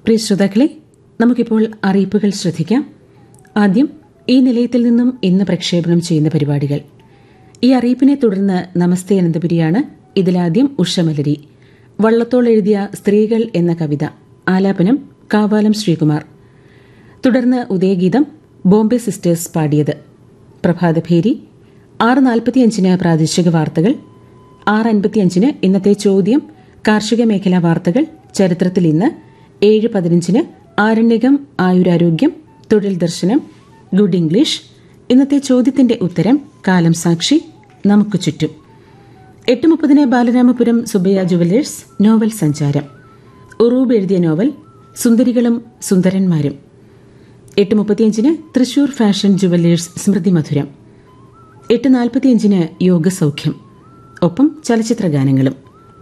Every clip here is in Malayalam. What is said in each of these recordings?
പ്രിയ ശ്രോതാക്കളെ നമുക്കിപ്പോൾ അറിയിപ്പുകൾ ശ്രദ്ധിക്കാം ആദ്യം ഈ നിലയത്തിൽ നിന്നും ഇന്ന് പ്രക്ഷേപണം ചെയ്യുന്ന പരിപാടികൾ ഈ അറിയിപ്പിനെ തുടർന്ന് നമസ്തേ അനന്തപുരിയാണ് ഇതിലാദ്യം ഉഷമലരി വള്ളത്തോൾ എഴുതിയ സ്ത്രീകൾ എന്ന കവിത ആലാപനം കാവാലം ശ്രീകുമാർ തുടർന്ന് ഉദയഗീതം ബോംബെ സിസ്റ്റേഴ്സ് പാടിയത് പ്രഭാതഭേരി ആറ് നാൽപ്പത്തിയഞ്ചിന് പ്രാദേശിക വാർത്തകൾ ആറ് അൻപത്തിയഞ്ചിന് ഇന്നത്തെ ചോദ്യം കാർഷിക മേഖലാ വാർത്തകൾ ചരിത്രത്തിൽ ഇന്ന് ഏഴ് പതിനഞ്ചിന് ആരണ്യകം ആയുരാരോഗ്യം തൊഴിൽ ദർശനം ഗുഡ് ഇംഗ്ലീഷ് ഇന്നത്തെ ചോദ്യത്തിന്റെ ഉത്തരം കാലം സാക്ഷി നമുക്ക് ചുറ്റും എട്ട് മുപ്പതിന് ബാലരാമപുരം സുബയ്യ ജുവലേഴ്സ് നോവൽ സഞ്ചാരം ഉറൂബ് എഴുതിയ നോവൽ സുന്ദരികളും സുന്ദരന്മാരും എട്ട് മുപ്പത്തിയഞ്ചിന് തൃശൂർ ഫാഷൻ ജുവല്ലേഴ്സ് സ്മൃതി മധുരം എട്ട് നാൽപ്പത്തിയഞ്ചിന് യോഗസൗഖ്യം ഒപ്പം ചലച്ചിത്ര ഗാനങ്ങളും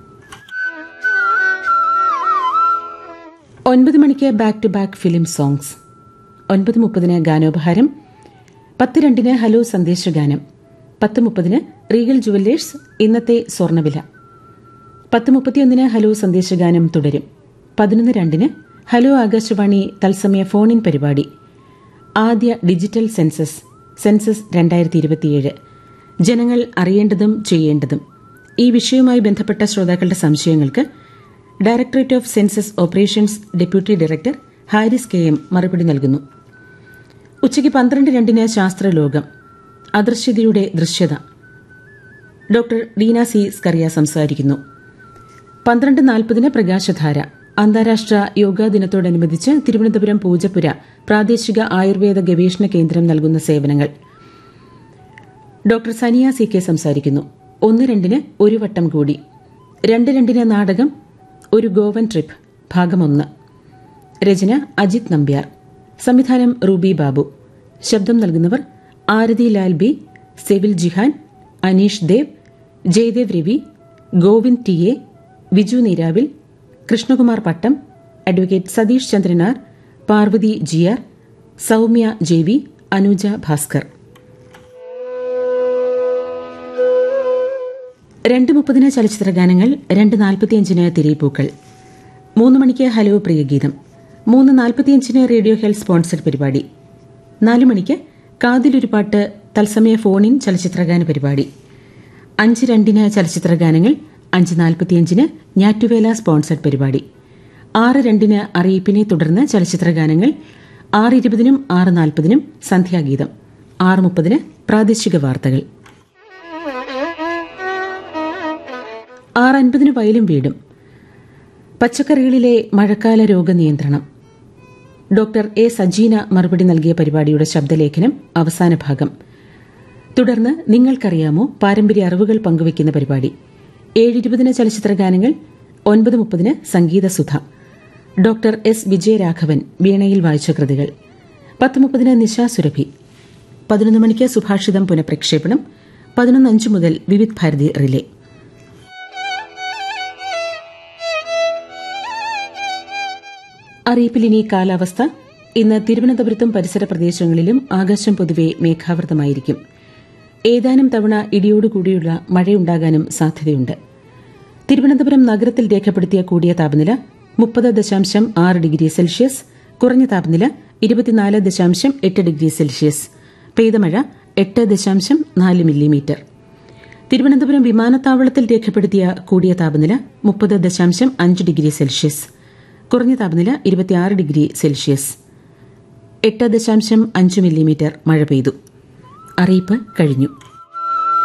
ഒൻപത് മണിക്ക് back to back film songs ഒൻപത് മുപ്പതിന് ഗാനോപഹാരം പത്ത് രണ്ടിന് ഹലോ സന്ദേശഗാനം പത്ത് മുപ്പതിന് റീഗൽ ജുവല്ലേഴ്സ് ഇന്നത്തെ സ്വർണ്ണവില പത്ത് മുപ്പത്തിയൊന്നിന് ഹലോ സന്ദേശഗാനം തുടരും പതിനൊന്ന് രണ്ടിന് ഹലോ ആകാശവാണി തത്സമയ ഫോൺ ഇൻ പരിപാടി ആദ്യ ഡിജിറ്റൽ സെൻസസ് സെൻസസ് രണ്ടായിരത്തി ഇരുപത്തിയേഴ് ജനങ്ങൾ അറിയേണ്ടതും ചെയ്യേണ്ടതും ഈ വിഷയവുമായി ബന്ധപ്പെട്ട ശ്രോതാക്കളുടെ സംശയങ്ങൾക്ക് directorate of census operations deputy director Haris K M മറുപടി നൽകുന്നു ഉച്ചയ്ക്ക് പന്ത്രണ്ട് രണ്ടിന് ശാസ്ത്രലോകം അദൃശ്യതയുടെ ദൃശ്യത ഡോക്ടർ ഡീന സി സ്കറിയ സംസാരിക്കുന്നു പന്ത്രണ്ട് നാൽപ്പതിന് പ്രകാശധാര അന്താരാഷ്ട്ര യോഗാ ദിനത്തോടനുബന്ധിച്ച് തിരുവനന്തപുരം പൂജപ്പുര പ്രാദേശിക ആയുർവേദ ഗവേഷണ കേന്ദ്രം നൽകുന്ന സേവനങ്ങൾ ഡോക്ടർ സനിയ സി കെ സംസാരിക്കുന്നു ഒന്ന് രണ്ടിന് ഒരു വട്ടം കൂടി രണ്ട് രണ്ടിന് നാടകം ഒരു ഗോവൻ ട്രിപ്പ് ഭാഗമൊന്ന് രചന അജിത് നമ്പ്യാർ സംവിധാനം റൂബി ബാബു ശബ്ദം നൽകുന്നവർ Aarathi Lal B Sevil Jihan Aneesh Dev Jayadev Ravi Govind T A Viju Neeravil Krishnakumar Pattom advocate Satheesh Chandranar Parvathy G R Soumya J V Anuja Bhaskar രണ്ട് മുപ്പതിന് ചലച്ചിത്ര ഗാനങ്ങൾ രണ്ട് നാൽപ്പത്തിയഞ്ചിന് തിരയിപ്പൂക്കൾ മൂന്ന് മണിക്ക് ഹലോ പ്രിയഗീതം മൂന്ന് നാൽപ്പത്തിയഞ്ചിന് റേഡിയോ ഹെൽത്ത് സ്പോൺസർഡ് പരിപാടി നാല് മണിക്ക് കാതിലൊരു പാട്ട് തത്സമയ ഫോണിൻ ചലച്ചിത്രഗാന പരിപാടി അഞ്ച് രണ്ടിന് ചലച്ചിത്ര ഗാനങ്ങൾ അഞ്ച് നാൽപ്പത്തിയഞ്ചിന് ഞാറ്റുവേല സ്പോൺസർഡ് പരിപാടി ആറ് രണ്ടിന് അറിയിപ്പിനെ തുടർന്ന് ചലച്ചിത്ര ഗാനങ്ങൾ ആറ് ഇരുപതിനും ആറ് നാൽപ്പതിനും സന്ധ്യാഗീതം ആറ് മുപ്പതിന് പ്രാദേശിക വാർത്തകൾ ആറ് അൻപതിന് വയലും വീടും പച്ചക്കറികളിലെ മഴക്കാല രോഗനിയന്ത്രണം ഡോക്ടർ എ സജീന മറുപടി നൽകിയ പരിപാടിയുടെ ശബ്ദലേഖനം അവസാന ഭാഗം തുടർന്ന് നിങ്ങൾക്കറിയാമോ പാരമ്പര്യ അറിവുകൾ പങ്കുവയ്ക്കുന്ന പരിപാടി ഏഴിരുപതിന് ചലച്ചിത്ര ഗാനങ്ങൾ ഒൻപത് മുപ്പതിന് സംഗീതസുധ ഡോക്ടർ എസ് വിജയരാഘവൻ വീണയിൽ വായിച്ച കൃതികൾ പത്ത് മുപ്പതിന് നിശാ സുരഭി പതിനൊന്ന് മണിക്ക് സുഭാഷിതം പുനഃപ്രക്ഷേപണം പതിനൊന്ന് അഞ്ച് മുതൽ വിവിധ് ഭാരതി റിലേ അറിയിപ്പിലിനി കാലാവസ്ഥ ഇന്ന് തിരുവനന്തപുരത്തും പരിസര പ്രദേശങ്ങളിലും ആകാശം പൊതുവെ മേഘാവൃതമായിരിക്കും ഏതാനും തവണ ഇടിയോടുകൂടിയുള്ള മഴയുണ്ടാകാനും സാധ്യതയുണ്ട് തിരുവനന്തപുരം നഗരത്തിൽ രേഖപ്പെടുത്തിയ കൂടിയ താപനില മുപ്പത് ദശാംശം ആറ് ഡിഗ്രി സെൽഷ്യസ് കുറഞ്ഞ താപനില ഇരുപത്തിനാല് ദശാംശം എട്ട് ഡിഗ്രി സെൽഷ്യസ് പെയ്ത എട്ട് ദശാംശം നാല് മില്ലിമീറ്റർ തിരുവനന്തപുരം വിമാനത്താവളത്തിൽ രേഖപ്പെടുത്തിയ കൂടിയ താപനില മുപ്പത് ദശാംശം അഞ്ച് ഡിഗ്രി സെൽഷ്യസ് കുറഞ്ഞ താപനില ഇരുപത്തിയാറ് ഡിഗ്രി സെൽഷ്യസ് എട്ട് ദശാംശം അഞ്ച് മില്ലിമീറ്റർ മഴ പെയ്തു അറിയിപ്പ് കഴിഞ്ഞു